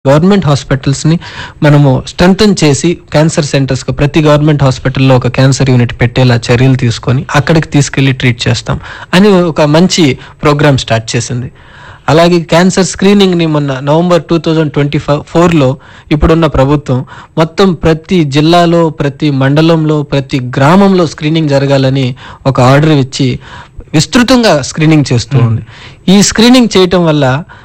Government hospitals ని మనము స్ట్రెంగ్ చేసి క్యాన్సర్ సెంటర్స్ కు ప్రతి గవర్నమెంట్ హాస్పిటల్లో ఒక క్యాన్సర్ యూనిట్ పెట్టేలా చర్యలు తీసుకొని అక్కడికి తీసుకెళ్లి ట్రీట్ చేస్తాం అని ఒక మంచి ప్రోగ్రామ్ స్టార్ట్ చేసింది అలాగే క్యాన్సర్ స్క్రీనింగ్ ని మొన్న నవంబర్ టూ థౌజండ్ ట్వంటీ ఫోర్లో ఇప్పుడున్న ప్రభుత్వం మొత్తం ప్రతి జిల్లాలో ప్రతి మండలంలో ప్రతి గ్రామంలో స్క్రీనింగ్ జరగాలని ఒక ఆర్డర్ ఇచ్చి విస్తృతంగా స్క్రీనింగ్ చేస్తూ ఉంది ఈ స్క్రీనింగ్ చేయటం వల్ల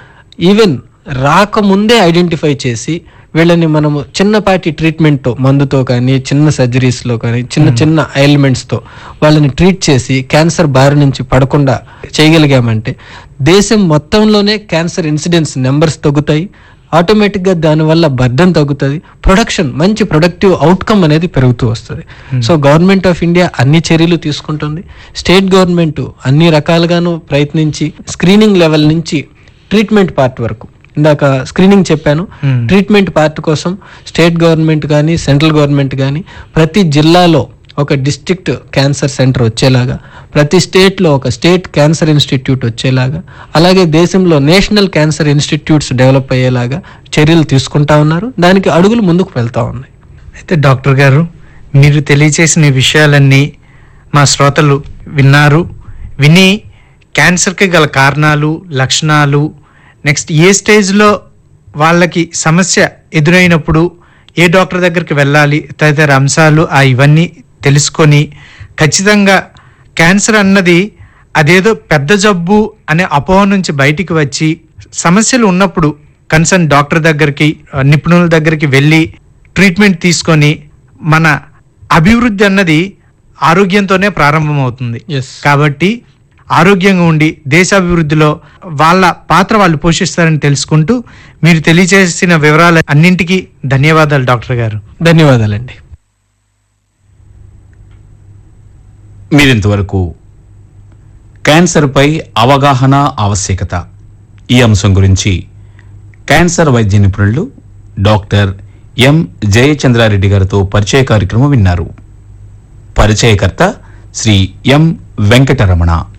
ఈవెన్ రాకముందే ఐడెంటిఫై చేసి వీళ్ళని మనము చిన్నపాటి ట్రీట్మెంట్తో మందుతో కానీ చిన్న సర్జరీస్లో కానీ చిన్న చిన్న అైల్మెంట్స్తో వాళ్ళని ట్రీట్ చేసి క్యాన్సర్ బారి నుంచి పడకుండా చేయగలిగామంటే దేశం మొత్తంలోనే క్యాన్సర్ ఇన్సిడెన్స్ నెంబర్స్ తగ్గుతాయి ఆటోమేటిక్గా దానివల్ల బర్డన్ తగ్గుతుంది ప్రొడక్షన్ మంచి ప్రొడక్టివ్ అవుట్కమ్ అనేది పెరుగుతూ వస్తుంది సో గవర్నమెంట్ ఆఫ్ ఇండియా అన్ని చర్యలు తీసుకుంటుంది స్టేట్ గవర్నమెంట్ అన్ని రకాలుగాను ప్రయత్నించి స్క్రీనింగ్ లెవెల్ నుంచి ట్రీట్మెంట్ పార్ట్ వరకు ఇందాక స్క్రీనింగ్ చెప్పాను Hmm. ట్రీట్మెంట్ పార్ట్ కోసం స్టేట్ గవర్నమెంట్ కానీ సెంట్రల్ గవర్నమెంట్ కానీ ప్రతి జిల్లాలో ఒక డిస్ట్రిక్ట్ క్యాన్సర్ సెంటర్ వచ్చేలాగా ప్రతి స్టేట్లో ఒక స్టేట్ క్యాన్సర్ ఇన్స్టిట్యూట్ వచ్చేలాగా అలాగే దేశంలో నేషనల్ క్యాన్సర్ ఇన్స్టిట్యూట్స్ డెవలప్ అయ్యేలాగా చర్యలు తీసుకుంటా ఉన్నారు దానికి అడుగులు ముందుకు వెళ్తా ఉన్నాయి అయితే డాక్టర్ గారు మీరు తెలియచేసిన ఈ విషయాలన్నీ మా శ్రోతలు విన్నారు విని క్యాన్సర్కి గల కారణాలు లక్షణాలు నెక్స్ట్ ఏ స్టేజ్లో వాళ్ళకి సమస్య ఎదురైనప్పుడు ఏ డాక్టర్ దగ్గరికి వెళ్ళాలి తదితర అంశాలు ఆ ఇవన్నీ తెలుసుకొని ఖచ్చితంగా క్యాన్సర్ అన్నది అదేదో పెద్ద జబ్బు అనే అపోహ నుంచి బయటికి వచ్చి సమస్యలు ఉన్నప్పుడు కన్సర్న్ డాక్టర్ దగ్గరికి ఆ, నిపుణుల దగ్గరికి వెళ్ళి ట్రీట్మెంట్ తీసుకొని మన అభివృద్ధి అన్నది ఆరోగ్యంతోనే ప్రారంభమవుతుంది ఎస్ కాబట్టి ఆరోగ్యంగా ఉండి దేశాభివృద్ధిలో వాళ్ళ పాత్ర వాళ్ళు పోషిస్తారని తెలుసుకుంటూ మీరు తెలియజేసిన వివరాలు అన్నింటికీ ధన్యవాదాలు డాక్టర్ గారు ధన్యవాదాలండి మీరింతవరకు క్యాన్సర్పై అవగాహన ఆవశ్యకత ఈ అంశం గురించి క్యాన్సర్ వైద్య నిపుణులు డాక్టర్ ఎం జయచంద్రారెడ్డి గారితో పరిచయ కార్యక్రమం విన్నారు పరిచయకర్త శ్రీ ఎం వెంకటరమణ